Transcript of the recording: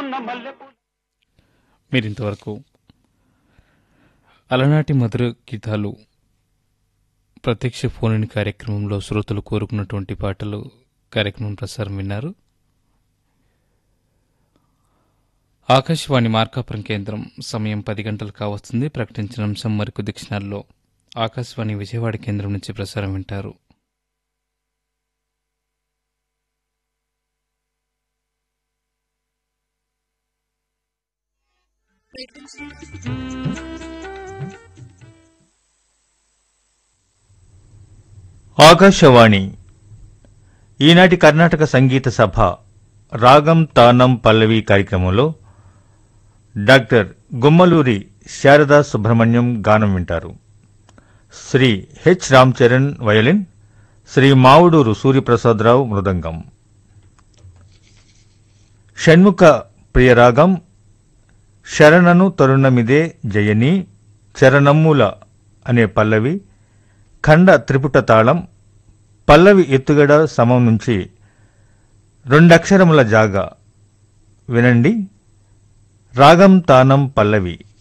ఉన్న మల్లెపూల మీరింతవరకు అలనాటి మధుర గీతాలు ప్రత్యక్ష ఫోన్ కార్యక్రమంలో శ్రోతలు కోరుకున్నటువంటి పాటలు కార్యక్రమం ప్రసారం విన్నారు ఆకాశవాణి మార్కాపురం కేంద్రం సమయం పది గంటలు కావస్తుంది ప్రకటించిన అంశం మరికొద్ది క్షణాల్లో ఆకాశవాణి విజయవాడ కేంద్రం నుంచి ప్రసారం వింటారు ఆకాశవాణి ఈనాటి కర్ణాటక సంగీత సభ రాగం తానం పల్లవి కార్యక్రమంలో డాక్టర్ గుమ్మలూరి శారదా సుబ్రహ్మణ్యం గానం వింటారు శ్రీ హెచ్ రామ్చరణ్ వయలిన్ శ్రీ మావుడూరు సూర్యప్రసాదరావు మృదంగం షణ్ముఖ ప్రియరాగం శరణను తరుణమిదే జయని చరణమ్ముల అనే పల్లవి ఖండ త్రిపుట తాళం పల్లవి ఎత్తుగడ సమం నుంచి రెండక్షరముల జాగా వినండి రాగం తానం పల్లవి